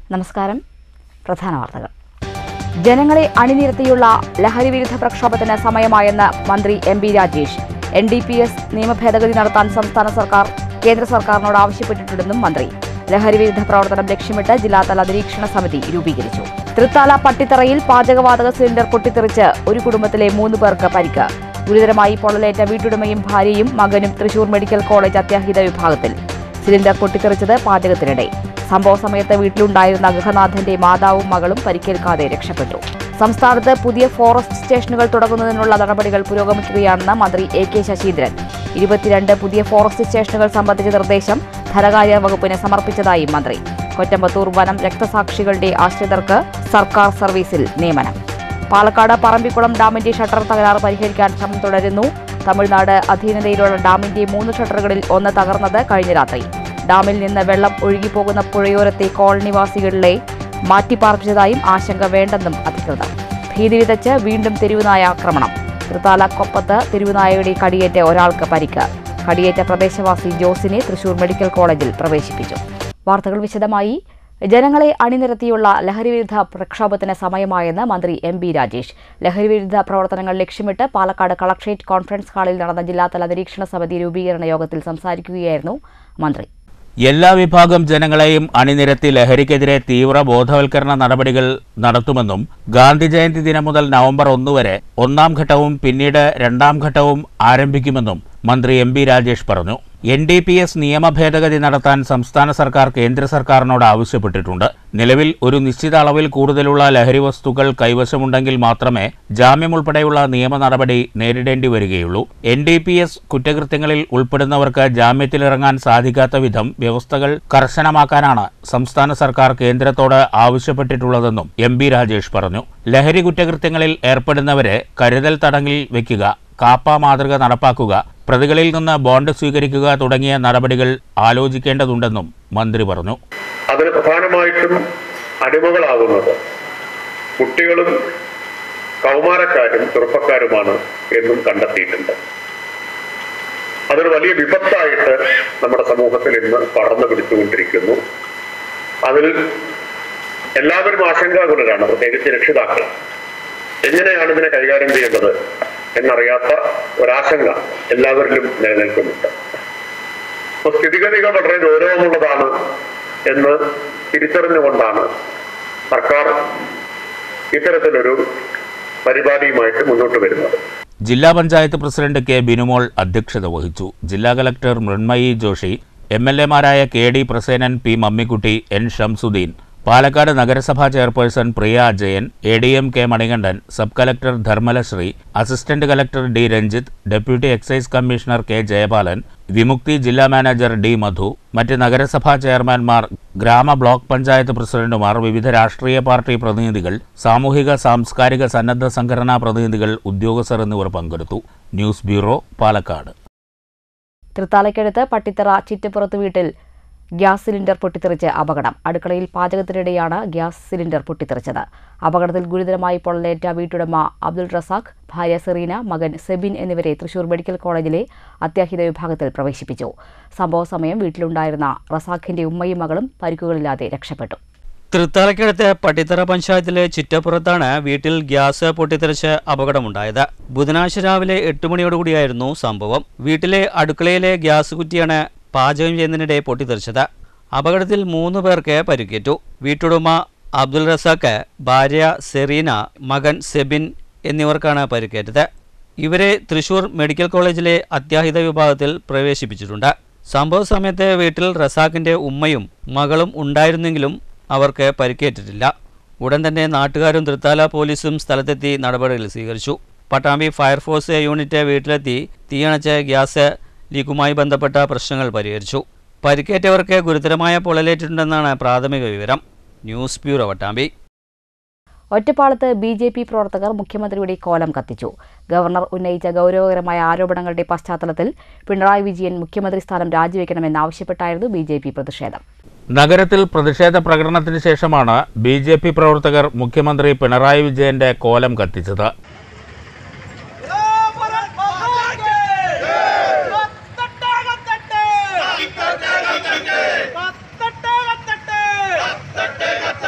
നമസ്കാരം പ്രധാന വാർത്തകൾ ജനങ്ങളെ അണിനിരത്തിയുള്ള ലഹരി വിരുദ്ധ പ്രക്ഷോഭത്തിന് സമയമായെന്ന് മന്ത്രി M B Rajesh N D P S നിയമ ഭേദഗതി നടത്താൻ സംസ്ഥാന സർക്കാർ കേന്ദ്ര സർക്കാരിനോട് ആവശ്യപ്പെട്ടിട്ടുണ്ടെന്നും മന്ത്രി ലഹരി വിരുദ്ധ പ്രവർത്തനം ലക്ഷ്യമിട്ട് ജില്ലാതല നിരീക്ഷണ സമിതി രൂപീകരിച്ചു തൃത്താല പട്ടിത്തറയിൽ പാചകവാതക സിലിണ്ടർ പൊട്ടിത്തെറിച്ച് ഒരു കുടുംബത്തിലെ മൂന്ന് പേർക്ക് പരിക്ക് ഗുരുതരമായി പൊള്ളലേറ്റ വീട്ടുടമയും ഭാര്യയും മകനും തൃശൂർ മെഡിക്കൽ കോളേജ് അത്യാഹിത വിഭാഗത്തിൽ സിലിണ്ടർ പൊട്ടിത്തെറിച്ചത് പാചകത്തിനിടെ സംഭവ സമയത്ത് വീട്ടിലുണ്ടായിരുന്ന ഗൃഹനാഥന്റെ മാതാവും മകളും പരിക്കേൽക്കാതെ രക്ഷപ്പെട്ടു സംസ്ഥാനത്ത് പുതിയ ഫോറസ്റ്റ് സ്റ്റേഷനുകൾ തുടങ്ങുന്നതിനുള്ള നടപടികൾ പുരോഗമിക്കുകയാണെന്ന് മന്ത്രി എ കെ ശശീന്ദ്രൻ ഇരുപത്തിരണ്ട് പുതിയ ഫോറസ്റ്റ് സ്റ്റേഷനുകൾ സംബന്ധിച്ച നിർദ്ദേശം ധനകാര്യ വകുപ്പിന് സമർപ്പിച്ചതായി മന്ത്രി കൊറ്റമ്പത്തൂർ വനം രക്തസാക്ഷികളുടെ ആശ്രിതർക്ക് സർക്കാർ സർവീസിൽ നിയമനം പാലക്കാട് പറമ്പിക്കുളം ഡാമിന്റെ ഷട്ടർ തകരാറ് പരിഹരിക്കാൻ ശ്രമം തുടരുന്നു തമിഴ്നാട് അധീനതയിലുള്ള ഡാമിന്റെ മൂന്ന് ഷട്ടറുകളിൽ ഒന്ന് തകർന്നത് കഴിഞ്ഞ രാത്രി ഡാമിൽ നിന്ന് വെള്ളം ഒഴുകിപ്പോകുന്ന പുഴയോരത്തെ കോളനിവാസികളിലെ മാറ്റിപ്പാർപ്പിച്ചതായും ആശങ്ക വേണ്ടെന്നും അധികൃതർ ഭീതി വിതച്ച് വീണ്ടും തെരുവുനായ ആക്രമണം തൃത്താല കൊപ്പത്ത് തെരുവുനായയുടെ കടിയേറ്റ് ഒരാൾക്ക് പരിക്ക് കടിയേറ്റ പ്രദേശവാസി ജോസിനെ തൃശൂർ മെഡിക്കൽ കോളേജിൽ പ്രവേശിപ്പിച്ചു വാർത്തകൾ വിശദമായി ജനങ്ങളെ അണിനിരത്തിയുള്ള ലഹരിവിരുദ്ധ പ്രക്ഷോഭത്തിന് സമയമായെന്ന് മന്ത്രി എം ബി രാജേഷ് ലഹരിവിരുദ്ധ പ്രവർത്തനങ്ങൾ ലക്ഷ്യമിട്ട് പാലക്കാട് കളക്ട്രേറ്റ് കോൺഫറൻസ് ഹാളിൽ നടന്ന ജില്ലാതല നിരീക്ഷണ സമിതി രൂപീകരണ യോഗത്തിൽ സംസാരിക്കുകയായിരുന്നു മന്ത്രി എല്ലാ വിഭാഗം ജനങ്ങളെയും അണിനിരത്തി ലഹരിക്കെതിരെ തീവ്ര ബോധവൽക്കരണ നടപടികൾ നടത്തുമെന്നും ഗാന്ധി ജയന്തി ദിനം മുതൽ നവംബർ ഒന്ന് വരെ ഒന്നാം ഘട്ടവും പിന്നീട് രണ്ടാം ഘട്ടവും ആരംഭിക്കുമെന്നും മന്ത്രി എം ബി രാജേഷ് പറഞ്ഞു എൻ ഡി പി എസ് നിയമ ഭേദഗതി നടത്താൻ സംസ്ഥാന സർക്കാർ കേന്ദ്ര സർക്കാരിനോട് ആവശ്യപ്പെട്ടിട്ടുണ്ട് നിലവിൽ ഒരു നിശ്ചിത അളവിൽ കൂടുതലുള്ള ലഹരി വസ്തുക്കൾ കൈവശമുണ്ടെങ്കിൽ മാത്രമേ ജാമ്യം ഉൾപ്പെടെയുള്ള നിയമ നടപടി നേരിടേണ്ടി വരികയുള്ളൂ എൻ ഡി പി എസ് കുറ്റകൃത്യങ്ങളിൽ ഉൾപ്പെടുന്നവർക്ക് ജാമ്യത്തിലിറങ്ങാൻ സാധിക്കാത്ത വിധം വ്യവസ്ഥകൾ കർശനമാക്കാനാണ് സംസ്ഥാന സർക്കാർ കേന്ദ്രത്തോട് ആവശ്യപ്പെട്ടിട്ടുള്ളതെന്നും എം ബി രാജേഷ് പറഞ്ഞു ലഹരി കുറ്റകൃത്യങ്ങളിൽ ഏർപ്പെടുന്നവരെ കരുതൽ തടങ്കിൽ വയ്ക്കുക കാപ്പ മാതൃക നടപ്പാക്കുക പ്രതികളിൽ നിന്ന് ബോണ്ട് സ്വീകരിക്കുക തുടങ്ങിയ നടപടികൾ ആലോചിക്കേണ്ടതുണ്ടെന്നും മന്ത്രി പറഞ്ഞു അതിന് പ്രധാനമായിട്ടും അടിമകളാകുന്നത് കുട്ടികളും കൗമാരക്കാരും ചെറുപ്പക്കാരുമാണ് എന്നും കണ്ടെത്തിയിട്ടുണ്ട് അതൊരു വലിയ വിപത്തായിട്ട് നമ്മുടെ സമൂഹത്തിൽ ഇന്ന് പടർന്നു പിടിച്ചുകൊണ്ടിരിക്കുന്നു അതിൽ എല്ലാവരും ആശങ്കാകുലരാണ് പ്രത്യേകിച്ച് രക്ഷിതാക്കൾ എങ്ങനെയാണ് ഇതിനെ കൈകാര്യം ചെയ്യേണ്ടത് എന്നറിയാത്ത ഒരാശങ്ക എല്ലാവരിലും നിലനിൽക്കുന്നുണ്ട് അപ്പൊ സ്ഥിതിഗതികൾ വളരെ ഗൗരവമുള്ളതാണ് എന്ന് തിരിച്ചറിഞ്ഞുകൊണ്ടാണ് സർക്കാർ ഇത്തരത്തിലൊരു പരിപാടിയുമായിട്ട് മുന്നോട്ട് വരുന്നത് ജില്ലാ പഞ്ചായത്ത് പ്രസിഡന്റ് കെ ബിനുമോൾ അധ്യക്ഷത വഹിച്ചു ജില്ലാ collector Mrunmayi Joshi M L എമാരായ K D Prasenan P Mammikutty N Shamsuddin Palakkad നഗരസഭാ chairperson Priya Ajayan A D M K Manikandan sub collector Dharmalasree assistant collector D Ranjith deputy excise commissioner K Jayapalan Vimukthi ജില്ലാ മാനേജർ ഡി മധു മറ്റ് നഗരസഭാ ചെയർമാൻമാർ ഗ്രാമ ബ്ലോക്ക് പഞ്ചായത്ത് പ്രസിഡന്റുമാർ വിവിധ രാഷ്ട്രീയ പാർട്ടി പ്രതിനിധികൾ സാമൂഹിക സാംസ്കാരിക സന്നദ്ധ സംഘടനാ പ്രതിനിധികൾ ഉദ്യോഗസ്ഥർ എന്നിവർ പങ്കെടുത്തു ന്യൂസ് ബ്യൂറോ പാലക്കാട് തൃത്താലയ്ക്കടുത്ത് പട്ടിത്തറ ചിറ്റപ്പുറത്ത് വീട്ടിൽ ഗ്യാസ് സിലിണ്ടർ പൊട്ടിത്തെറിച്ച് അപകടം അടുക്കളയിൽ പാചകത്തിനിടെയാണ് ഗ്യാസ് സിലിണ്ടർ പൊട്ടിത്തെറിച്ചത് അപകടത്തിൽ ഗുരുതരമായി പൊള്ളലേറ്റ വീട്ടുടമ അബ്ദുൾ റസാഖ് ഭാര്യ സെറീന മകൻ സെബിൻ എന്നിവരെ തൃശൂർ മെഡിക്കൽ കോളേജിലെ അത്യാഹിത വിഭാഗത്തിൽ പ്രവേശിപ്പിച്ചു സംഭവ സമയം വീട്ടിലുണ്ടായിരുന്ന റസാഖിന്റെ ഉമ്മയും മകളും പരിക്കുകളില്ലാതെ രക്ഷപ്പെട്ടു തൃത്താലക്കടുത്ത് പട്ടിത്തറ പഞ്ചായത്തിലെ ചിറ്റപ്പുറത്താണ് വീട്ടിൽ ഗ്യാസ് പൊട്ടിത്തെറിച്ച് അപകടമുണ്ടായത് ബുധനാഴ്ച രാവിലെ എട്ട് മണിയോടുകൂടിയായിരുന്നു സംഭവം വീട്ടിലെ അടുക്കളയിലെ ഗ്യാസ് കുറ്റിയാണ് പാചകം ചെയ്യുന്നതിനിടെ പൊട്ടിത്തെറിച്ചത് അപകടത്തിൽ മൂന്ന് പേർക്ക് പരിക്കേറ്റു വീട്ടുടമ അബ്ദുൽ റസാഖ് ഭാര്യ സെറീന മകൻ സെബിൻ എന്നിവർക്കാണ് പരിക്കേറ്റത് ഇവരെ തൃശൂർ മെഡിക്കൽ കോളേജിലെ അത്യാഹിത വിഭാഗത്തിൽ പ്രവേശിപ്പിച്ചിട്ടുണ്ട് സംഭവ സമയത്ത് വീട്ടിൽ റസാഖിന്റെ ഉമ്മയും മകളും ഉണ്ടായിരുന്നെങ്കിലും അവർക്ക് പരിക്കേറ്റിട്ടില്ല ഉടൻ തന്നെ നാട്ടുകാരും തൃത്താല പോലീസും സ്ഥലത്തെത്തി നടപടികൾ സ്വീകരിച്ചു പട്ടാമ്പി ഫയർഫോഴ്സ് യൂണിറ്റ് വീട്ടിലെത്തി തീയണച്ച് ഗ്യാസ് ലീക്കുമായി ബന്ധപ്പെട്ട പ്രശ്നങ്ങൾ പരിഹരിച്ചു പരിക്കേറ്റവർക്ക് ഗുരുതരമായ പൊള്ളലേറ്റിട്ടുണ്ടെന്നാണ് പ്രാഥമിക വിവരം ന്യൂസ് ബ്യൂറോ വട്ടാമ്പി ഒറ്റപ്പാലത്ത് ബി ജെ പി പ്രവർത്തകർ മുഖ്യമന്ത്രിയുടെ കോലം കത്തിച്ചു ഗവർണർ ഉന്നയിച്ച ഗൗരവകരമായ ആരോപണങ്ങളുടെ പശ്ചാത്തലത്തിൽ പിണറായി വിജയൻ മുഖ്യമന്ത്രി സ്ഥാനം രാജിവെക്കണമെന്നാവശ്യപ്പെട്ടായിരുന്നു ബി ജെ പി പ്രതിഷേധം നഗരത്തിൽ പ്രതിഷേധ പ്രകടനത്തിന് ശേഷമാണ് ബി ജെ പി പ്രവർത്തകർ മുഖ്യമന്ത്രി പിണറായി വിജയന്റെ കോലം കത്തിച്ചത് കത്തട്ടെ കത്തട്ടെ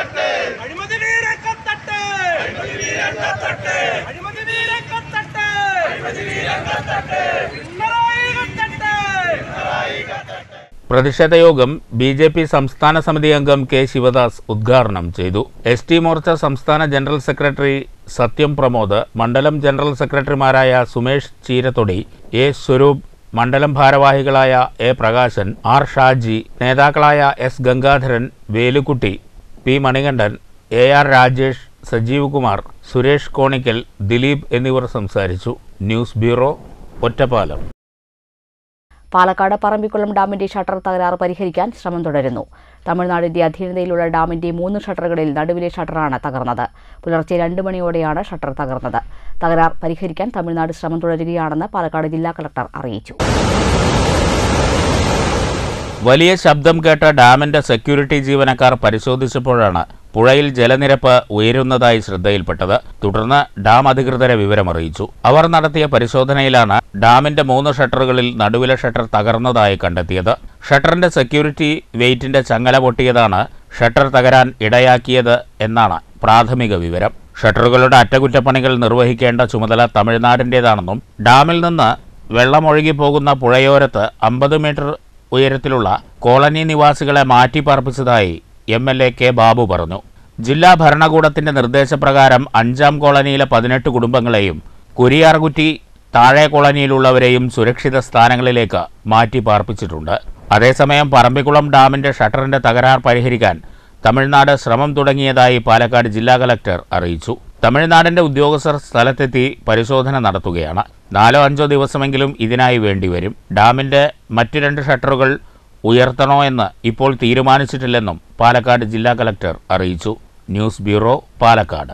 പ്രതിഷേധ യോഗം ബി ജെ പി സംസ്ഥാന സമിതി അംഗം കെ ശിവദാസ് ഉദ്ഘാടനം ചെയ്തു എസ് ടി മോർച്ച സംസ്ഥാന ജനറൽ സെക്രട്ടറി സത്യം പ്രമോദ് മണ്ഡലം ജനറൽ സെക്രട്ടറിമാരായ സുമേഷ് ചീരത്തൊടി എ സ്വരൂപ് മണ്ഡലം ഭാരവാഹികളായ എ പ്രകാശൻ ആർ ഷാജി നേതാക്കളായ S Gangadharan Velukutty P Manikandan A R Rajesh Sajeev Kumar Suresh Konikkal Dileep എന്നിവർ സംസാരിച്ചു ന്യൂസ് ബ്യൂറോ ഒറ്റപ്പാലം പാലക്കാട് പറമ്പിക്കുളം ഡാമിന്റെ ഷട്ടർ തകരാറ് പരിഹരിക്കാൻ ശ്രമം തുടരുന്നു തമിഴ്നാടിന്റെ അധീനതയിലുള്ള ഡാമിന്റെ മൂന്ന് ഷട്ടറുകളിൽ നടുവിലെ ഷട്ടറാണ് തകർന്നത് പുലർച്ചെ രണ്ട് മണിയോടെയാണ് ഷട്ടർ തകർന്നത് തകരാർ പരിഹരിക്കാൻ തമിഴ്നാട് ശ്രമം തുടരുകയാണെന്ന് പാലക്കാട് ജില്ലാ കളക്ടർ അറിയിച്ചു വലിയ ശബ്ദം കേട്ട ഡാമിന്റെ സെക്യൂരിറ്റി ജീവനക്കാർ പരിശോധിച്ചപ്പോഴാണ് പുഴയിൽ ജലനിരപ്പ് ഉയരുന്നതായി ശ്രദ്ധയിൽപ്പെട്ടത് തുടർന്ന് ഡാം അധികൃതരെ വിവരമറിയിച്ചു അവർ നടത്തിയ പരിശോധനയിലാണ് ഡാമിന്റെ മൂന്ന് ഷട്ടറുകളിൽ നടുവിലെ ഷട്ടർ തകർന്നതായി കണ്ടെത്തിയത് ഷട്ടറിന്റെ സെക്യൂരിറ്റി വെയിറ്റിന്റെ ചങ്ങല പൊട്ടിയതാണ് ഷട്ടർ തകരാൻ ഇടയാക്കിയത് എന്നാണ് പ്രാഥമിക വിവരം ഷട്ടറുകളുടെ അറ്റകുറ്റപ്പണികൾ നിർവഹിക്കേണ്ട ചുമതല തമിഴ്നാടിന്റേതാണെന്നും ഡാമിൽ നിന്ന് വെള്ളമൊഴുകി പോകുന്ന പുഴയോരത്ത് അമ്പത് മീറ്റർ ഉയരത്തിലുള്ള കോളനി നിവാസികളെ മാറ്റിപ്പാർപ്പിച്ചതായി M L A K Babu പറഞ്ഞു ജില്ലാ ഭരണകൂടത്തിന്റെ നിർദ്ദേശപ്രകാരം അഞ്ചാം കോളനിയിലെ പതിനെട്ട് കുടുംബങ്ങളെയും കുരിയാർകുറ്റി താഴെ കോളനിയിലുള്ളവരെയും സുരക്ഷിത സ്ഥാനങ്ങളിലേക്ക് മാറ്റി പാർപ്പിച്ചിട്ടുണ്ട് അതേസമയം പറമ്പിക്കുളം ഡാമിന്റെ ഷട്ടറിന്റെ തകരാർ പരിഹരിക്കാൻ തമിഴ്നാട് ശ്രമം തുടങ്ങിയതായി പാലക്കാട് ജില്ലാ കലക്ടർ അറിയിച്ചു തമിഴ്നാടിന്റെ ഉദ്യോഗസ്ഥർ സ്ഥലത്തെത്തി പരിശോധന നടത്തുകയാണ് നാലോ അഞ്ചോ ദിവസമെങ്കിലും ഇതിനായി വേണ്ടിവരും ഡാമിന്റെ മറ്റു രണ്ട് ഷട്ടറുകൾ ഉയർത്തണോ എന്ന് ഇപ്പോൾ തീരുമാനിച്ചിട്ടില്ലെന്നും പാലക്കാട് ജില്ലാ കലക്ടർ അറിയിച്ചു ന്യൂസ് ബ്യൂറോ പാലക്കാട്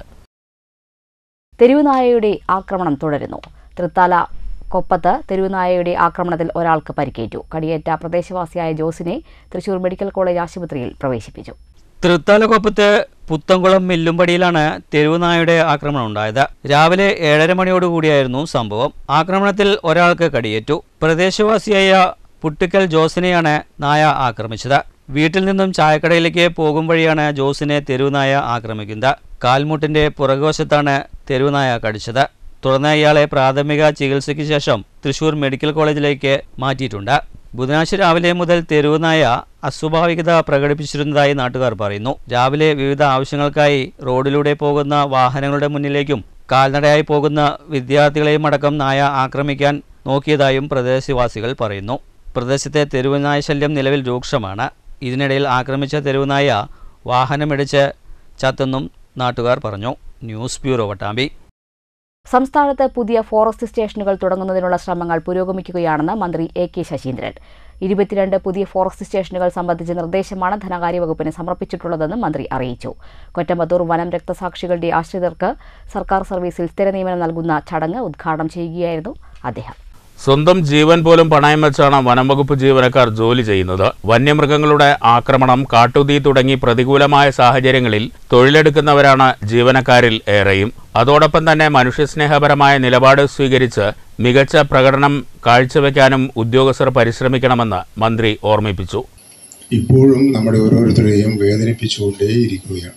തെരുവുനായയുടെ ആക്രമണം തുടരുന്നു തൃത്താല കൊപ്പത്ത് തെരുവുനായയുടെ ആക്രമണത്തിൽ ഒരാൾക്ക് പരിക്കേറ്റു കടിയേറ്റ പ്രദേശവാസിയായ ജോസിനെ തൃശൂർ മെഡിക്കൽ കോളേജ് ആശുപത്രിയിൽ പ്രവേശിപ്പിച്ചു തൃത്താലക്കൊപ്പത്ത് പുത്തംകുളം മില്ലുംപടിയിലാണ് തെരുവുനായയുടെ ആക്രമണം ഉണ്ടായത് രാവിലെ ഏഴര മണിയോടുകൂടിയായിരുന്നു സംഭവം ആക്രമണത്തിൽ ഒരാൾക്ക് കടിയേറ്റു പ്രദേശവാസിയായ പുട്ടിക്കൽ ജോസിനെയാണ് നായ ആക്രമിച്ചത് വീട്ടിൽ നിന്നും ചായക്കടയിലേക്ക് പോകും വഴിയാണ് ജോസിനെ തെരുവുനായ ആക്രമിക്കുന്നത് കാൽമുട്ടിന്റെ പുറകുവശത്താണ് തെരുവുനായ കടിച്ചത് തുടർന്ന് ഇയാളെ പ്രാഥമിക ചികിത്സയ്ക്ക് ശേഷം തൃശൂർ മെഡിക്കൽ കോളേജിലേക്ക് മാറ്റിയിട്ടുണ്ട് ബുധനാഴ്ച രാവിലെ മുതൽ തെരുവുനായ അസ്വാഭാവികത പ്രകടിപ്പിച്ചിരുന്നതായി നാട്ടുകാർ പറയുന്നു രാവിലെ വിവിധ ആവശ്യങ്ങൾക്കായി റോഡിലൂടെ പോകുന്ന വാഹനങ്ങളുടെ മുന്നിലേക്കും കാൽനടയായി പോകുന്ന വിദ്യാർത്ഥികളെയും അടക്കം നായ ആക്രമിക്കാൻ നോക്കിയതായും പ്രദേശവാസികൾ പറയുന്നു പ്രദേശത്തെ തെരുവുനായ ശല്യം നിലവിൽ രൂക്ഷമാണ് ഇതിനിടയിൽ ആക്രമിച്ച തെരുവുനായ വാഹനമിടിച്ച് ചത്തെന്നും നാട്ടുകാർ പറഞ്ഞു ന്യൂസ് ബ്യൂറോ വട്ടാമ്പി സംസ്ഥാനത്ത് പുതിയ ഫോറസ്റ്റ് സ്റ്റേഷനുകൾ തുടങ്ങുന്നതിനുള്ള ശ്രമങ്ങൾ പുരോഗമിക്കുകയാണെന്ന് മന്ത്രി എ കെ ശശീന്ദ്രൻ ഇരുപത്തിരണ്ട് പുതിയ ഫോറസ്റ്റ് സ്റ്റേഷനുകൾ സംബന്ധിച്ച നിർദ്ദേശമാണ് ധനകാര്യ വകുപ്പിന് സമർപ്പിച്ചിട്ടുള്ളതെന്നും മന്ത്രി അറിയിച്ചു കൊറ്റമ്പത്തൂർ വനം രക്തസാക്ഷികളുടെ ആശ്രിതർക്ക് സർക്കാർ സർവീസിൽ സ്ഥിര നിയമനം നൽകുന്ന ചടങ്ങ് ഉദ്ഘാടനം ചെയ്യുകയായിരുന്നു അദ്ദേഹം സ്വന്തം ജീവൻ പോലും പണയം വെച്ചാണ് വനംവകുപ്പ് ജീവനക്കാർ ജോലി ചെയ്യുന്നത് വന്യമൃഗങ്ങളുടെ ആക്രമണം കാട്ടുതീ തുടങ്ങി പ്രതികൂലമായ സാഹചര്യങ്ങളിൽ തൊഴിലെടുക്കുന്നവരാണ് ജീവനക്കാരിൽ ഏറെയും അതോടൊപ്പം തന്നെ മനുഷ്യസ്നേഹപരമായ നിലപാട് സ്വീകരിച്ച് മികച്ച പ്രകടനം കാഴ്ചവെക്കാനും ഉദ്യോഗസ്ഥർ പരിശ്രമിക്കണമെന്ന് മന്ത്രി ഓർമ്മിപ്പിച്ചു ഇപ്പോഴും നമ്മുടെ ഓരോരുത്തരെയും വേദനിപ്പിച്ചുകൊണ്ടേയിരിക്കുകയാണ്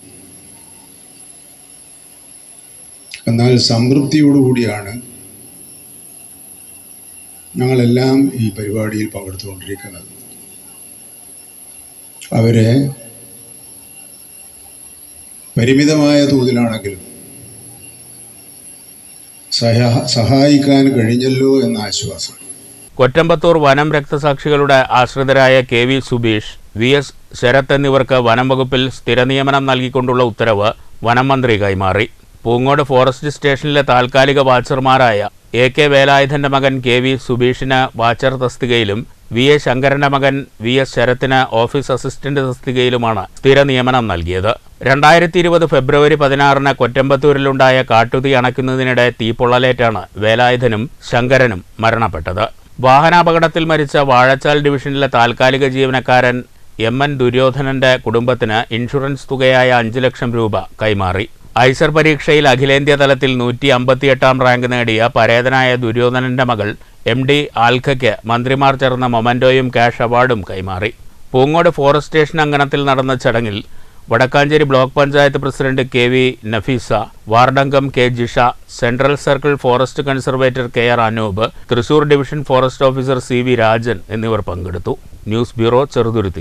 എന്നാൽ സംതൃപ്തിയോടുകൂടിയാണ് ഞങ്ങളെല്ലാം ഈ പരിപാടിയിൽ പങ്കെടുത്തുകൊണ്ടിരിക്കുന്നത് അവരെ പരിമിതമായ തോതിലാണെങ്കിലും സഹാ സഹായിക്കാൻ കഴിഞ്ഞല്ലോ എന്ന ആശ്വാസം കൊറ്റമ്പത്തൂർ വനം രക്തസാക്ഷികളുടെ ആശ്രിതരായ K V Subeesh V S Sarath എന്നിവർക്ക് വനം വകുപ്പിൽ സ്ഥിരനിയമനം നൽകിക്കൊണ്ടുള്ള ഉത്തരവ് വനം മന്ത്രി കൈമാറി പൂങ്ങോട് ഫോറസ്റ്റ് സ്റ്റേഷനിലെ താൽക്കാലിക വാച്ചർമാരായ എ കെ വേലായുധന്റെ മകൻ കെ വി സുബീഷിന് വാച്ചർ തസ്തികയിലും വി എ ശങ്കരന്റെ മകൻ വി എസ് ശരത്തിന് ഓഫീസ് അസിസ്റ്റന്റ് തസ്തികയിലുമാണ് സ്ഥിര നിയമനം നൽകിയത് രണ്ടായിരത്തി ഇരുപത് ഫെബ്രുവരി പതിനാറിന് കൊറ്റമ്പത്തൂരിലുണ്ടായ കാട്ടുതീ അണയ്ക്കുന്നതിനിടെ തീപ്പൊള്ളലേറ്റാണ് വേലായുധനും ശങ്കരനും മരണപ്പെട്ടത് വാഹനാപകടത്തിൽ മരിച്ച വാഴച്ചാൽ ഡിവിഷനിലെ താൽക്കാലിക ജീവനക്കാരൻ എം എൻ ദുര്യോധനന്റെ കുടുംബത്തിന് ഇൻഷുറൻസ് തുകയായ അഞ്ച് ലക്ഷം രൂപ കൈമാറി ഐസർ പരീക്ഷയിൽ അഖിലേന്ത്യാ തലത്തിൽ നൂറ്റി അമ്പത്തിയെട്ടാം റാങ്ക് നേടിയ പരേതനായ ദുര്യോധനന്റെ മകൾ എം ഡി ആൽഖയ്ക്ക് മന്ത്രിമാർ ചേർന്ന മൊമന്റോയും ക്യാഷ് അവാർഡും കൈമാറി പൂങ്ങോട് ഫോറസ്റ്റ് സ്റ്റേഷൻ അങ്കണത്തിൽ നടന്ന ചടങ്ങിൽ Vadakkanchery block panchayat president K V Nafeesa വാർഡംഗം K Jisha central circle forest conservator K R Anoop Thrissur division forest officer C V Rajan എന്നിവർ പങ്കെടുത്തു ന്യൂസ് ബ്യൂറോ ചെറുതുരുത്തി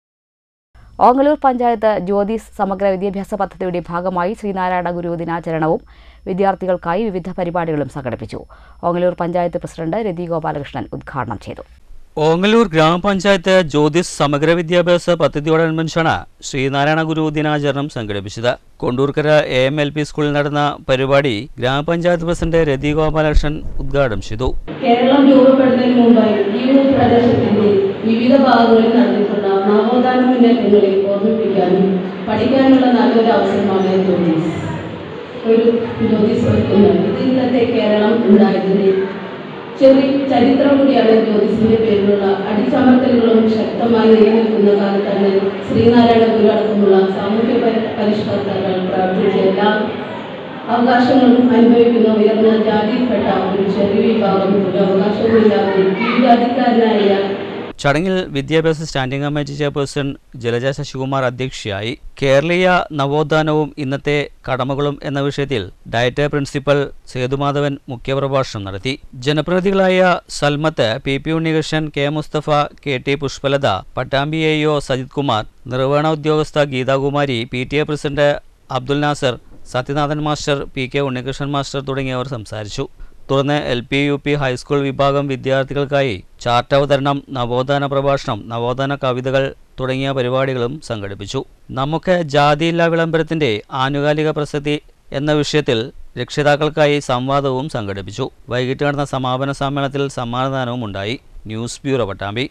ഓങ്ങല്ലൂർ പഞ്ചായത്ത് ജ്യോതിസ് സമഗ്ര വിദ്യാഭ്യാസ പദ്ധതിയുടെ ഭാഗമായി ശ്രീനാരായണ ഗുരു ദിനാചരണവും വിദ്യാർത്ഥികൾക്കായി വിവിധ പരിപാടികളും സംഘടിപ്പിച്ചു ഓങ്ങല്ലൂർ പഞ്ചായത്ത് പ്രസിഡന്റ് രതി ഗോപാലകൃഷ്ണൻ ഉദ്ഘാടനം ചെയ്തു ഓങ്ങല്ലൂർ ഗ്രാമപഞ്ചായത്ത് ജ്യോതിസ് സമഗ്ര വിദ്യാഭ്യാസ പദ്ധതിയോടനുബന്ധിച്ചാണ് ശ്രീനാരായണ ഗുരു ദിനാചരണം സംഘടിപ്പിച്ചത് Kondurkkara A M L P സ്കൂളിൽ നടന്ന പരിപാടി ഗ്രാമപഞ്ചായത്ത് പ്രസിഡന്റ് രതി ഗോപാലകൃഷ്ണൻ ഉദ്ഘാടനം ചെയ്തു കേരളം രൂപപ്പെടുന്നതിന് മുമ്പായി ഈ പ്രദേശത്തിന്റെ വിവിധ ഭാഗങ്ങളിൽ നടന്നിട്ടുള്ള നവോത്ഥാന മുന്നേറ്റങ്ങളെ ഓർമ്മിപ്പിക്കാനും പഠിക്കാനുള്ള നല്ലൊരു അവസരമാണ് ജ്യോതിസ് ഒരു ജ്യോതിസ് ഒരുക്കുന്നത് ഇത് ഇന്നത്തെ കേരളം ഉണ്ടായതിന് ചെറിയ ചരിത്രം കൂടിയാണ് ജ്യോതിസിന്റെ പേരിലുള്ള അടിച്ചമർത്തലുകളും ശക്തമായി നിലനിൽക്കുന്ന കാലത്താണ് ശ്രീനാരായണ ഗുരു അടക്കമുള്ള സാമൂഹ്യ പരി- പരിഷ്കർത്താക്കൾ പ്രവർത്തിച്ച എല്ലാ അവകാശങ്ങളും അനുഭവിക്കുന്ന ഉയർന്ന ജാതിയിൽപ്പെട്ട ഒരു ചെറിയ വിഭാഗം ഒരു അവകാശവുമില്ലാതെ കീഴ്ജാതിക്കാരനായ ചടങ്ങിൽ വിദ്യാഭ്യാസ standing committee chairperson Jalaja Sasikumar അധ്യക്ഷയായി കേരളീയ നവോത്ഥാനവും ഇന്നത്തെ കടമകളും എന്ന വിഷയത്തിൽ ഡയറ്റ് പ്രിൻസിപ്പൽ സേതുമാധവൻ മുഖ്യപ്രഭാഷണം നടത്തി ജനപ്രതിനിധികളായ Salmath P P Unnikrishnan K Musthafa K T Pushpalatha Pattambi A O Sajith Kumar നിർവഹണ ഉദ്യോഗസ്ഥ Geethakumari P T A president Abdul Nasar Sathyanathan master P K Unnikrishnan master തുടങ്ങിയവർ സംസാരിച്ചു തുടർന്ന് L P U P high school വിഭാഗം വിദ്യാർത്ഥികൾക്കായി ചാർട്ട് അവതരണം നവോത്ഥാന പ്രഭാഷണം നവോത്ഥാന കവിതകൾ തുടങ്ങിയ പരിപാടികളും സംഘടിപ്പിച്ചു നമുക്ക് ജാതിയില്ലാ വിളംബരത്തിന്റെ ആനുകാലിക പ്രസക്തി എന്ന വിഷയത്തിൽ രക്ഷിതാക്കൾക്കായി സംവാദവും സംഘടിപ്പിച്ചു വൈകിട്ട് നടന്ന സമാപന സമ്മേളനത്തിൽ സമ്മാനദാനവും ഉണ്ടായി news bureau Pattambi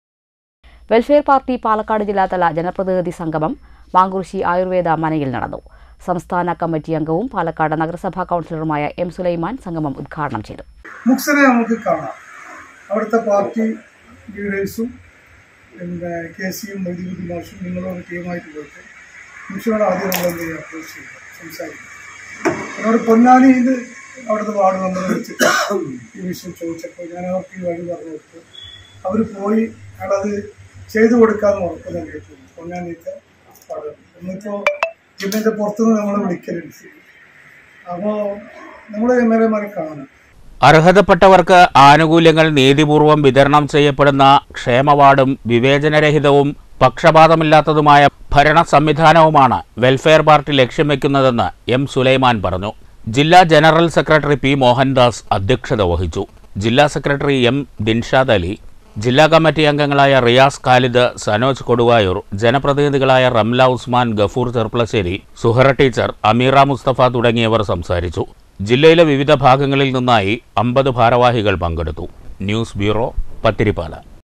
Welfare Party Palakkad ജില്ലാതല ജനപ്രതിനിധി സംഗമം മാങ്കുറിശി ആയുർവേദ മനയിൽ നടന്നു സംസ്ഥാന കമ്മിറ്റി അംഗവും പാലക്കാട് നഗരസഭാ കൗൺസിലറുമായ എം സുലൈമാൻ സംഗമം ഉദ്ഘാടനം ചെയ്തു മുക്സനെ നമുക്ക് കാണാം അവിടുത്തെ പാർട്ടി ലീഡേഴ്സും പിന്നെ കെ സിയും മൊയ്തീൻ മാഷും നിങ്ങളൊരു ടീമായിട്ട് പോയിട്ട് മുക്സിനോട് ആദ്യം നമ്മൾ എന്ത് ചെയ്യുക അപ്രോച്ച് ചെയ്യുക സംസാരിക്കും എന്നോട് പൊന്നാനിയിൽ അവിടുത്തെ വാർഡ് മെമ്പർ വെച്ചിട്ട് ഈ വിഷയം ചോദിച്ചപ്പോൾ ഞാൻ അവർക്ക് ഈ വഴി പറഞ്ഞു കൊടുത്തു അവർ പോയി അയാളത് ചെയ്തു കൊടുക്കാമെന്ന് ഉറപ്പ് നൽകിയിട്ടുണ്ട് പൊന്നാനിത്തെ വാർഡ് ഇന്നിപ്പോൾ ജില്ലയുടെ പുറത്തുനിന്ന് നമ്മൾ വിളിക്കലുണ്ട് അപ്പോൾ നമ്മൾ എം എൽ എമാരെ കാണണം അർഹതപ്പെട്ടവർക്ക് ആനുകൂല്യങ്ങൾ നീതിപൂർവം വിതരണം ചെയ്യപ്പെടുന്ന ക്ഷേമവാർഡും വിവേചനരഹിതവും പക്ഷപാതമില്ലാത്തതുമായ ഭരണ സംവിധാനവുമാണ് വെൽഫെയർ പാർട്ടി ലക്ഷ്യം വെക്കുന്നതെന്ന് എം സുലൈമാൻ പറഞ്ഞു ജില്ലാ ജനറൽ സെക്രട്ടറി പി മോഹൻദാസ് അധ്യക്ഷത വഹിച്ചു ജില്ലാ സെക്രട്ടറി എം ദിൻഷാദ് അലി ജില്ലാ കമ്മിറ്റി അംഗങ്ങളായ റിയാസ് ഖാലിദ് സനോജ് കൊടുവായൂർ ജനപ്രതിനിധികളായ റംല ഉസ്മാൻ ഗഫൂർ ചെർപ്പളശ്ശേരി സുഹറ ടീച്ചർ അമീറ മുസ്തഫ തുടങ്ങിയവർ സംസാരിച്ചു ജില്ലയിലെ വിവിധ ഭാഗങ്ങളിൽ നിന്നായി അമ്പത് ഭാരവാഹികൾ പങ്കെടുത്തു ന്യൂസ് ബ്യൂറോ പത്തിരിപ്പാല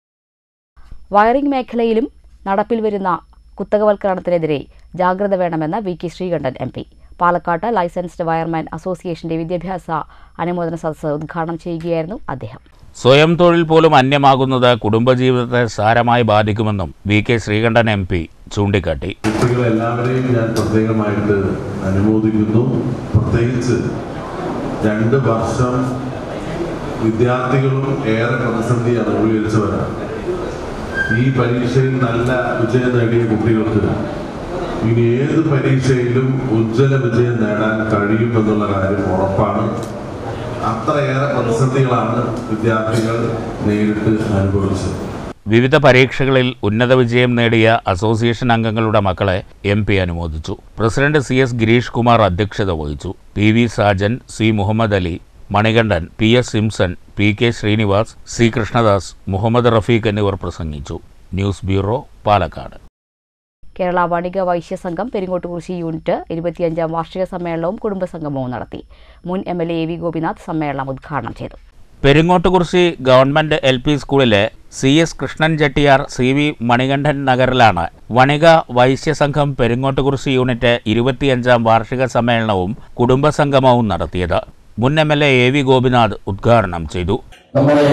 വയറിംഗ് മേഖലയിലും നടപ്പിൽ വരുന്ന കുത്തകവൽക്കരണത്തിനെതിരെ ജാഗ്രത വേണമെന്ന് V K Sreekandan M P പാലക്കാട്ട് ലൈസൻസ്ഡ് വയർമാൻ അസോസിയേഷന്റെ വിദ്യാഭ്യാസ അനുമോദന സദസ്സ് ഉദ്ഘാടനം ചെയ്യുകയായിരുന്നു അദ്ദേഹം സ്വയം തൊഴിൽ പോലും അന്യമാകുന്നത് കുടുംബജീവിതത്തെ സാരമായി ബാധിക്കുമെന്നും V K Sreekandan M P ചൂണ്ടിക്കാട്ടി കുട്ടികളെല്ലാവരെയും ഞാൻ പ്രത്യേകമായിട്ട് അനുമോദിക്കുന്നു പ്രത്യേകിച്ച് രണ്ട് വർഷം വിദ്യാർത്ഥികളും ഏറെ പ്രതിസന്ധി അനുഭവിച്ചവരാണ് ഈ പരീക്ഷയിൽ നല്ല വിജയം നേടിയ കുട്ടികൾക്ക് ഇനി ഏത് പരീക്ഷയിലും ഉജ്ജ്വല വിജയം നേടാൻ കഴിയുമെന്നുള്ള കാര്യം ഉറപ്പാണ് അത്രയേറെ പ്രതിസന്ധികളാണ് വിദ്യാർത്ഥികൾ നേരിട്ട് അനുഭവിച്ചത് വിവിധ പരീക്ഷകളിൽ ഉന്നത വിജയം നേടിയ അസോസിയേഷൻ അംഗങ്ങളുടെ മക്കളെ എം പി അനുമോദിച്ചു president C S Gireesh Kumar അധ്യക്ഷത വഹിച്ചു P V Sajan C Muhammad Ali Manikandan P S Simson P K Sreenivas C Krishnadas Muhammad Rafeeq എന്നിവർ പ്രസംഗിച്ചു news bureau Palakkad Kerala Vanika Vaisya Sangham Peringottukurissi unit ഇരുപത്തിയഞ്ചാം വാർഷിക സമ്മേളനവും കുടുംബസംഗമവും നടത്തി മുൻ M L A V Gopinath സമ്മേളനം ഉദ്ഘാടനം ചെയ്തു പെരിങ്ങോട്ടുകുറിശി ഗവൺമെന്റ് എൽ പി സ്കൂളിലെ C S Krishnan Chettiar C V Manikandan നഗറിലാണ് വണിക വൈശ്യസംഘം പെരിങ്ങോട്ടുകുറിശി യൂണിറ്റ് ഇരുപത്തിയഞ്ചാം വാർഷിക സമ്മേളനവും കുടുംബസംഗമവും നടത്തിയത് മുൻ M L A A V Gopinath ഉദ്ഘാടനം ചെയ്തു നമ്മുടെ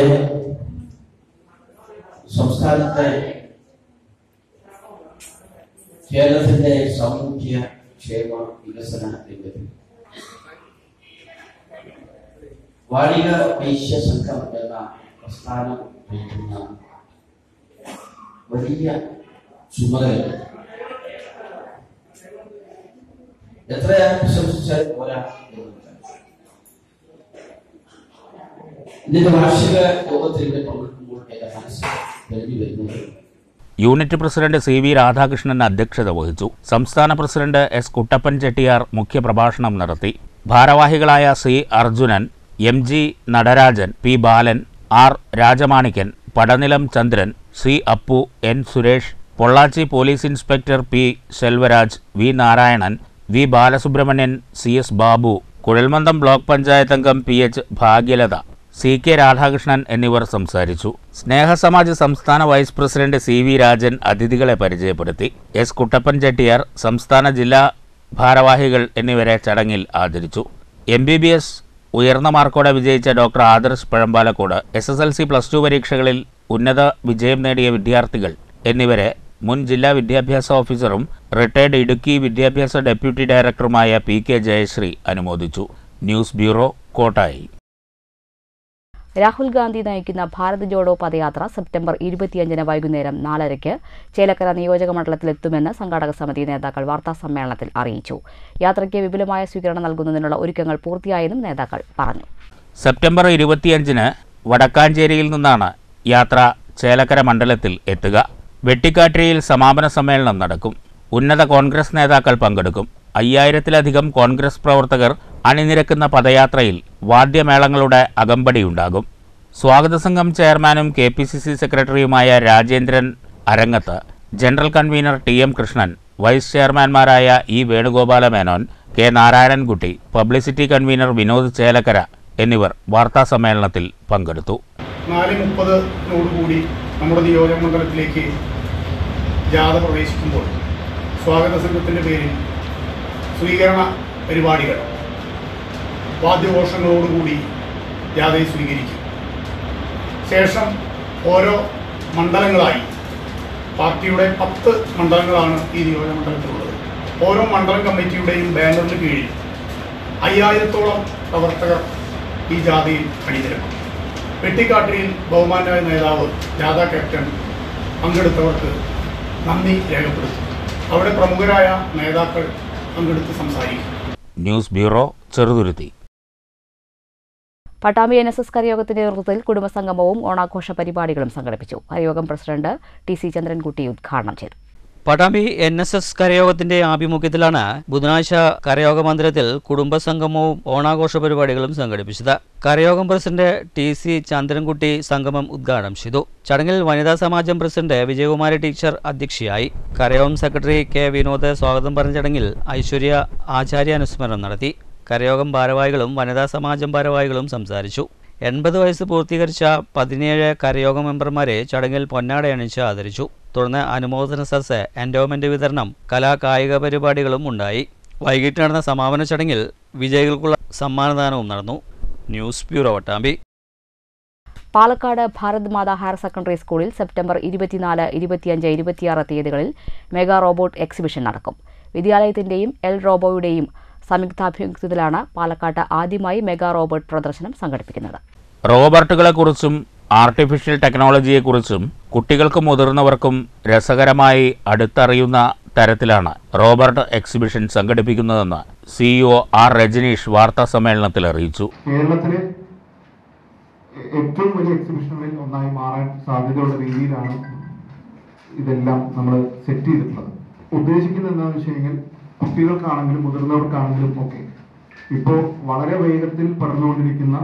സംസ്ഥാനത്തെ കേരളത്തിന്റെ സാമൂഹ്യ ക്ഷേമ വികസന രംഗത്തിൽ വാണിക വൈശ്യ സംഘം എന്ന പ്രസ്ഥാനം വഹിക്കുന്ന വലിയ ചുമതല എത്രയാണ് പ്രശംസിച്ചാൽ പോരാ എന്നുള്ളതാണ്. ഇതിന്റെ വാർഷിക യോഗത്തിൽ ഇവിടെ പങ്കെടുക്കുമ്പോൾ എന്റെ മനസ്സിൽ തെളിഞ്ഞു വരുന്നത് unit president C V Radhakrishnan അധ്യക്ഷത വഹിച്ചു സംസ്ഥാന പ്രസിഡന്റ് എസ് കുട്ടപ്പൻ ചെട്ടിയാർ മുഖ്യപ്രഭാഷണം നടത്തി ഭാരവാഹികളായ C Arjunan M G Natarajan P Balan R Rajamanickam Padanilam Chandran C Appu N Suresh Pollachi police inspector P Selvaraj V Narayanan V Balasubramanian C S Babu കുഴൽമന്ദം ബ്ലോക്ക് പഞ്ചായത്ത് അംഗം P H Bhagyalatha C K Radhakrishnan എന്നിവർ സംസാരിച്ചു സ്നേഹസമാജ് സംസ്ഥാന vice president C V Rajan അതിഥികളെ പരിചയപ്പെടുത്തി എസ് കുട്ടപ്പൻ ചെട്ടിയാർ സംസ്ഥാന ജില്ലാ ഭാരവാഹികൾ എന്നിവരെ ചടങ്ങിൽ ആദരിച്ചു എം ബി ബി എസ് ഉയർന്ന മാർക്കോടെ വിജയിച്ച doctor Adarsh Pazhambalakode S S L C plus two പരീക്ഷകളിൽ ഉന്നത വിജയം നേടിയ വിദ്യാർത്ഥികൾ എന്നിവരെ മുൻ ജില്ലാ വിദ്യാഭ്യാസ ഓഫീസറും റിട്ടയർഡ് ഇടുക്കി വിദ്യാഭ്യാസ ഡെപ്യൂട്ടി ഡയറക്ടറുമായ പി കെ ജയശ്രീ അനുമോദിച്ചു ന്യൂസ് ബ്യൂറോ കോട്ടായി രാഹുൽ ഗാന്ധി നയിക്കുന്ന ഭാരത് ജോഡോ പദയാത്ര സെപ്റ്റംബർ ഇരുപത്തിയഞ്ചിന് വൈകുന്നേരം നാലരയ്ക്ക് ചേലക്കര നിയോജക മണ്ഡലത്തിലെത്തുമെന്ന് സംഘാടക സമിതി നേതാക്കൾ വാർത്താസമ്മേളനത്തിൽ അറിയിച്ചു യാത്രയ്ക്ക് വിപുലമായ സ്വീകരണം നൽകുന്നതിനുള്ള ഒരുക്കങ്ങൾ പൂർത്തിയായെന്നും നേതാക്കൾ പറഞ്ഞു സെപ്റ്റംബർ ഇരുപത്തിയഞ്ചിന് വടക്കാഞ്ചേരിയിൽ നിന്നാണ് യാത്ര ചേലക്കര മണ്ഡലത്തിൽ എത്തുക വെട്ടിക്കാട്ടിരിയിൽ സമാപന സമ്മേളനം നടക്കും ഉന്നത കോൺഗ്രസ് നേതാക്കൾ പങ്കെടുക്കും അയ്യായിരത്തിലധികം കോൺഗ്രസ് പ്രവർത്തകർ അണിനിരക്കുന്ന പദയാത്രയിൽ വാദ്യമേളങ്ങളുടെ അകമ്പടിയുണ്ടാകും സ്വാഗത സംഘം ചെയർമാനും കെ പി സി സി സെക്രട്ടറിയുമായ Rajendran Arangath general convener T M Krishnan vice ചെയർമാൻമാരായ E Venugopala Menon K Narayanankutty publicity convener Vinod Chelakkara എന്നിവർ വാർത്താസമ്മേളനത്തിൽ പങ്കെടുത്തു നാല് മുപ്പതിനോടുകൂടി നമ്മുടെ നിയോജക മണ്ഡലത്തിലേക്ക് ജാഥ പ്രവേശിക്കുമ്പോൾ സ്വാഗത സംഘത്തിൻ്റെ പേരിൽ സ്വീകരണ പരിപാടികൾ വാദ്യഘോഷങ്ങളോടുകൂടി ജാഥയെ സ്വീകരിക്കും ശേഷം ഓരോ മണ്ഡലങ്ങളായി പാർട്ടിയുടെ പത്ത് മണ്ഡലങ്ങളാണ് ഈ നിയോജക മണ്ഡലത്തിലുള്ളത് ഓരോ മണ്ഡലം കമ്മിറ്റിയുടെയും ബാനറിന് കീഴിൽ അയ്യായിരത്തോളം പ്രവർത്തകർ ഈ ജാഥയിൽ അണിനിരക്കും വെട്ടിക്കാട്ടിരിയിൽ ബഹുമാനായ നേതാവ് ജാഥ ക്യാപ്റ്റൻ പങ്കെടുത്തവർക്ക് നന്ദി രേഖപ്പെടുത്തും അവിടെ പ്രമുഖരായ നേതാക്കൾ പങ്കെടുത്ത് സംസാരിക്കും news bureau Cheruthuruthy Pattambi N S S കരയോഗത്തിന്റെ നേതൃത്വത്തിൽ കുടുംബസംഗമവും ഓണാഘോഷ പരിപാടികളും സംഘടിപ്പിച്ചു കരയോഗം പ്രസിഡന്റ് ടി സി ചന്ദ്രൻകുട്ടി ഉദ്ഘാടനം ചെയ്തു പട്ടാമ്പി എൻ എസ് എസ് കരയോഗത്തിന്റെ ആഭിമുഖ്യത്തിലാണ് ബുധനാഴ്ച കരയോഗ മന്ദിരത്തിൽ കുടുംബസംഗമവും ഓണാഘോഷ പരിപാടികളും സംഘടിപ്പിച്ചത് കരയോഗം പ്രസിഡന്റ് ടി സി ചന്ദ്രൻകുട്ടി സംഗമം ഉദ്ഘാടനം ചെയ്തു ചടങ്ങിൽ വനിതാ സമാജം പ്രസിഡന്റ് വിജയകുമാരി ടീച്ചർ അധ്യക്ഷയായി കരയോഗം സെക്രട്ടറി കെ വിനോദ് സ്വാഗതം പറഞ്ഞ ചടങ്ങിൽ ഐശ്വര്യ ആചാര്യ അനുസ്മരണം നടത്തി കരയോഗം ഭാരവാഹികളും വനിതാ സമാജം ഭാരവാഹികളും സംസാരിച്ചു എൺപത് വയസ്സ് പൂർത്തീകരിച്ച പതിനേഴ് കരയോഗ മെമ്പർമാരെ ചടങ്ങിൽ പൊന്നാട അണിച്ച് ആദരിച്ചു തുടർന്ന് അനുമോദന സദസ് എൻഡോമെന്റ് വിതരണം കലാ കായിക പരിപാടികളും ഉണ്ടായി വൈകിട്ട് നടന്ന സമാപന ചടങ്ങിൽ വിജയികൾക്കുള്ള സമ്മാനദാനവും നടന്നു news bureau Vattambi Palakkad Bharat Matha higher secondary സ്കൂളിൽ സെപ്റ്റംബർ ഇരുപത്തിനാല് ഇരുപത്തിയഞ്ച് ഇരുപത്തിയാറ് തീയതികളിൽ മെഗാ റോബോട്ട് എക്സിബിഷൻ നടക്കും വിദ്യാലയത്തിന്റെയും എൽ റോബോയുടെയും സംയുക്താഭിമുഖ്യത്തിലാണ് പാലക്കാട്ട് ആദ്യമായി മെഗാ റോബോട്ട് പ്രദർശനം സംഘടിപ്പിക്കുന്നത് റോബോട്ടുകളെക്കുറിച്ചും ആർട്ടിഫിഷ്യൽ ടെക്നോളജിയെക്കുറിച്ചും കുട്ടികൾക്കും മുതിർന്നവർക്കും രസകരമായി അടുത്തറിയുന്ന തരത്തിലാണ് റോബർട്ട് എക്സിബിഷൻ സംഘടിപ്പിക്കുന്നതെന്ന് സിഇഒ ആർ രജനീഷ് വാർത്താ സമ്മേളനത്തിൽ അറിയിച്ചു കേരളത്തിലെ ഏറ്റവും വലിയ എക്സിബിഷനുകളിൽ ഒന്നായി മാറാൻ സാധ്യതയുള്ള രീതിയിലാണ് ഇതെല്ലാം നമ്മൾ സെറ്റ് ചെയ്തിട്ടുള്ളത് ഉദ്ദേശിക്കുന്നത് എന്താണെന്ന് വെച്ച് കഴിഞ്ഞാൽ കുട്ടികൾക്കാണെങ്കിലും മുതിർന്നവർക്കാണെങ്കിലും ഒക്കെ ഇപ്പോൾ വളരെ വേഗത്തിൽ പടർന്നുകൊണ്ടിരിക്കുന്ന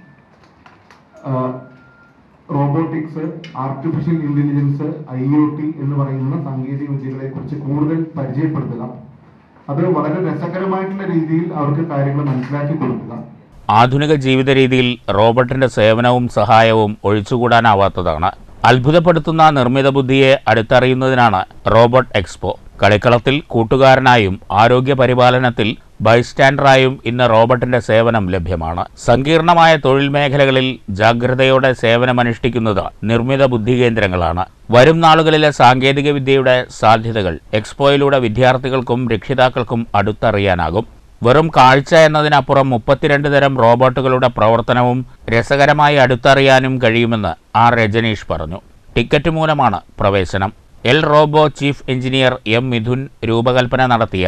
robotics artificial intelligence I O T എന്ന് പറയുന്ന സാങ്കേതിക വിദ്യകളെ കുറിച്ച് കൂടുതൽ പരിചയപ്പെടുത്തുക അത് വളരെ രസകരമായിട്ടുള്ള രീതിയിൽ അവർക്ക് കാര്യങ്ങൾ മനസ്സിലാക്കി കൊടുക്കുക ആധുനിക ജീവിത രീതിയിൽ റോബോട്ടിന്റെ സേവനവും സഹായവും ഒഴിച്ചുകൂടാനാവാത്തതാണ് അത്ഭുതപ്പെടുത്തുന്ന നിർമ്മിത ബുദ്ധിയെ അടുത്തറിയുന്നതിനാണ് റോബോട്ട് എക്സ്പോ കളിക്കളത്തിൽ കൂട്ടുകാരനായും ആരോഗ്യ പരിപാലനത്തിൽ ബൈസ്റ്റാൻഡറായും ഇന്ന് റോബോട്ടിന്റെ സേവനം ലഭ്യമാണ് സങ്കീർണമായ തൊഴിൽ മേഖലകളിൽ ജാഗ്രതയോടെ സേവനമനുഷ്ഠിക്കുന്നത് നിർമ്മിത ബുദ്ധി കേന്ദ്രങ്ങളാണ് വരും നാളുകളിലെ സാങ്കേതിക വിദ്യയുടെ സാധ്യതകൾ എക്സ്പോയിലൂടെ വിദ്യാർത്ഥികൾക്കും രക്ഷിതാക്കൾക്കും അടുത്തറിയാനാകും വെറും കാഴ്ച എന്നതിനപ്പുറം മുപ്പത്തിരണ്ട് തരം റോബോട്ടുകളുടെ പ്രവർത്തനവും രസകരമായി അടുത്തറിയാനും കഴിയുമെന്ന് ആർ രജനീഷ് പറഞ്ഞു ടിക്കറ്റ് മൂലമാണ് പ്രവേശനം L robo chief engineer M Mithun രൂപകൽപ്പന നടത്തിയ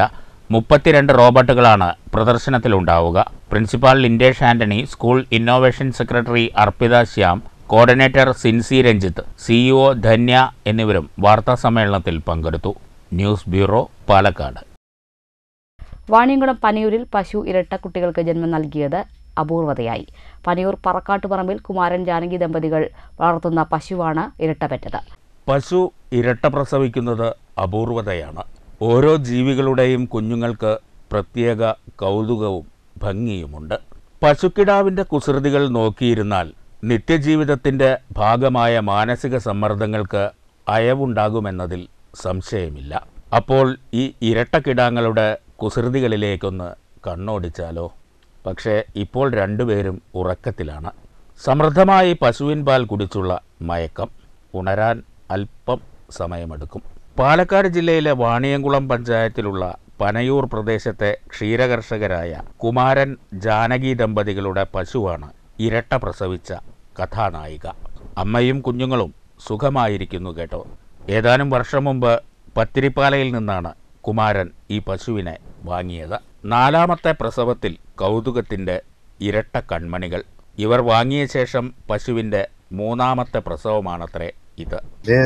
മുപ്പത്തിരണ്ട് റോബോട്ടുകളാണ് പ്രദർശനത്തിലുണ്ടാവുക principal Lindesh Antony school innovation secretary Arpita Shyam coordinator Sincy Ranjith CEO Dhanya എന്നിവരും വാർത്താ സമ്മേളനത്തിൽ പങ്കെടുത്തു ന്യൂസ് ബ്യൂറോ പാലക്കാട് വാണിയംകുളം പനിയൂരിൽ പശു ഇരട്ട കുട്ടികൾക്ക് ജന്മം നൽകിയത് അപൂർവതയായി പനിയൂർ പറക്കാട്ടുപറമ്പിൽ കുമാരൻ ജാനകി ദമ്പതികൾ വളർത്തുന്ന പശുവാണ് ഇരട്ടപെറ്റത് പശു ഇരട്ട പ്രസവിക്കുന്നത് അപൂർവതയാണ് ഓരോ ജീവികളുടെയും കുഞ്ഞുങ്ങൾക്ക് പ്രത്യേക കൗതുകവും ഭംഗിയുമുണ്ട് പശുക്കിടാവിൻ്റെ കുസൃതികൾ നോക്കിയിരുന്നാൽ നിത്യജീവിതത്തിൻ്റെ ഭാഗമായ മാനസിക സമ്മർദ്ദങ്ങൾക്ക് അയവുണ്ടാകുമെന്നതിൽ സംശയമില്ല അപ്പോൾ ഈ ഇരട്ടക്കിടാങ്ങളുടെ കുസൃതികളിലേക്കൊന്ന് കണ്ണോടിച്ചാലോ പക്ഷേ ഇപ്പോൾ രണ്ടുപേരും ഉറക്കത്തിലാണ് സമൃദ്ധമായി പശുവിൻ പാൽ കുടിച്ചുള്ള മയക്കം ഉണരാൻ അല്പം സമയമെടുക്കും പാലക്കാട് ജില്ലയിലെ വാണിയംകുളം പഞ്ചായത്തിലുള്ള പനയൂർ പ്രദേശത്തെ ക്ഷീരകർഷകരായ കുമാരൻ ജാനകി ദമ്പതികളുടെ പശുവാണ് ഇരട്ട പ്രസവിച്ച കഥാനായിക അമ്മയും കുഞ്ഞുങ്ങളും സുഖമായിരിക്കുന്നു കേട്ടോ ഏതാനും വർഷം മുമ്പ് പത്തിരിപ്പാലയിൽ നിന്നാണ് കുമാരൻ ഈ പശുവിനെ വാങ്ങിയത് നാലാമത്തെ പ്രസവത്തിൽ കൗതുകത്തിൻ്റെ ഇരട്ട കൺമണികൾ ഇവർ വാങ്ങിയ ശേഷം പശുവിൻ്റെ മൂന്നാമത്തെ പ്രസവമാണത്രേ ഇത് ഇത്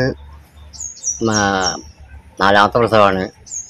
നാ- നാലാമത്തെ പ്രസവമാണ്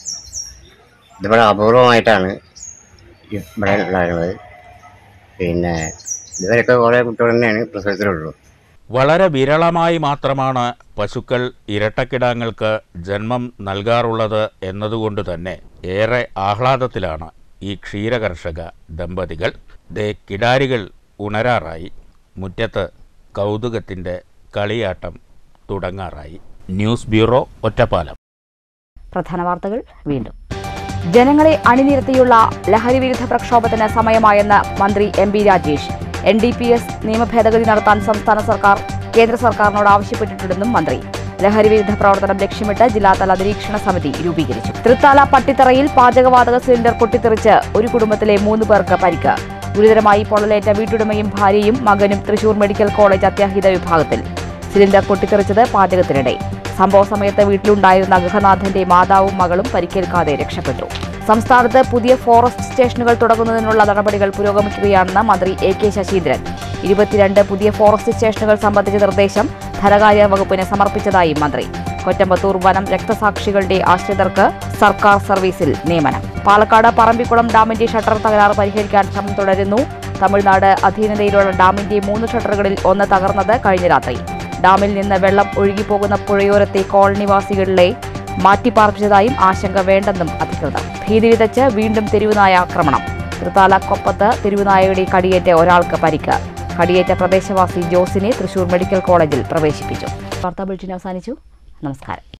ഇതിവിടെ അപൂർവമായിട്ടാണ് ഇവിടെ ഉണ്ടായിരുന്നത് പിന്നെ ഇതുവരെയൊക്കെ കുറേ കുട്ടികൾ തന്നെയാണ് പ്രസവത്തിലുള്ളൂ വളരെ വിരളമായി മാത്രമാണ് പശുക്കൾ ഇരട്ടക്കിടാങ്ങൾക്ക് ജന്മം നൽകാറുള്ളത് എന്നതുകൊണ്ട് തന്നെ ഏറെ ആഹ്ലാദത്തിലാണ് ഈ ക്ഷീരകർഷക ദമ്പതികൾ ദേ കിടാരികൾ ഉണരാറായി മുറ്റത്ത് കൗതുകത്തിൻ്റെ കളിയാട്ടം തുടങ്ങാറായി ന്യൂസ് ബ്യൂറോ ഒറ്റപ്പാലം പ്രധാന വാർത്തകൾ വീണ്ടും ജനങ്ങളെ അണിനിരത്തിയുള്ള ലഹരിവിരുദ്ധ പ്രക്ഷോഭത്തിന് സമയമായെന്ന് മന്ത്രി M B Rajesh N D P S നിയമഭേദഗതി നടത്താൻ സംസ്ഥാന സർക്കാർ കേന്ദ്ര സർക്കാരിനോട് ആവശ്യപ്പെട്ടിട്ടുണ്ടെന്നും മന്ത്രി ലഹരിവിരുദ്ധ പ്രവർത്തനം ലക്ഷ്യമിട്ട് ജില്ലാതല നിരീക്ഷണ സമിതി രൂപീകരിച്ചു തൃത്താല പട്ടിത്തറയിൽ പാചകവാതക സിലിണ്ടർ പൊട്ടിത്തെറിച്ച് ഒരു കുടുംബത്തിലെ മൂന്ന് പേർക്ക് പരിക്ക് ഗുരുതരമായി പൊള്ളലേറ്റ വീട്ടുടമയും ഭാര്യയും മകനും തൃശൂർ മെഡിക്കൽ കോളേജ് അത്യാഹിത വിഭാഗത്തിൽ സിലിണ്ടർ പൊട്ടിത്തെറിച്ചത് പാചകത്തിനിടെ സംഭവ സമയത്ത് വീട്ടിലുണ്ടായിരുന്ന ഗൃഹനാഥന്റെ മാതാവും മകളും പരിക്കേൽക്കാതെ രക്ഷപ്പെട്ടു സംസ്ഥാനത്ത് പുതിയ ഫോറസ്റ്റ് സ്റ്റേഷനുകൾ തുടങ്ങുന്നതിനുള്ള നടപടികൾ പുരോഗമിക്കുകയാണെന്ന് മന്ത്രി എ കെ ശശീന്ദ്രൻ ഇരുപത്തിരണ്ട് പുതിയ ഫോറസ്റ്റ് സ്റ്റേഷനുകൾ സംബന്ധിച്ച നിർദ്ദേശം ധനകാര്യ വകുപ്പിന് സമർപ്പിച്ചതായി മന്ത്രി കൊറ്റമ്പത്തൂർ വനം രക്തസാക്ഷികളുടെ ആശ്രിതർക്ക് സർക്കാർ സർവീസിൽ നിയമനം പാലക്കാട് പറമ്പിക്കുളം ഡാമിന്റെ ഷട്ടർ തകരാറ് പരിഹരിക്കാൻ ശ്രമം തുടരുന്നു തമിഴ്നാട് അധീനതയിലുള്ള ഡാമിന്റെ മൂന്ന് ഷട്ടറുകളിൽ ഒന്ന് തകർന്നത് കഴിഞ്ഞ രാത്രി ഡാമിൽ നിന്ന് വെള്ളം ഒഴുകിപ്പോകുന്ന പുഴയോരത്തെ കോളനിവാസികളിലെ മാറ്റിപ്പാർപ്പിച്ചതായും ആശങ്ക വേണ്ടെന്നും അധികൃതർ ഭീതി വിതച്ച് വീണ്ടും തെരുവുനായ ആക്രമണം തൃത്താല കൊപ്പത്ത് തെരുവുനായയുടെ കടിയേറ്റ് ഒരാൾക്ക് പരിക്ക് കടിയേറ്റ പ്രദേശവാസി ജോസിനെ തൃശൂർ മെഡിക്കൽ കോളേജിൽ പ്രവേശിപ്പിച്ചു വാർത്താ ബുള്ളറ്റിൻ അവസാനിച്ചു നമസ്കാരം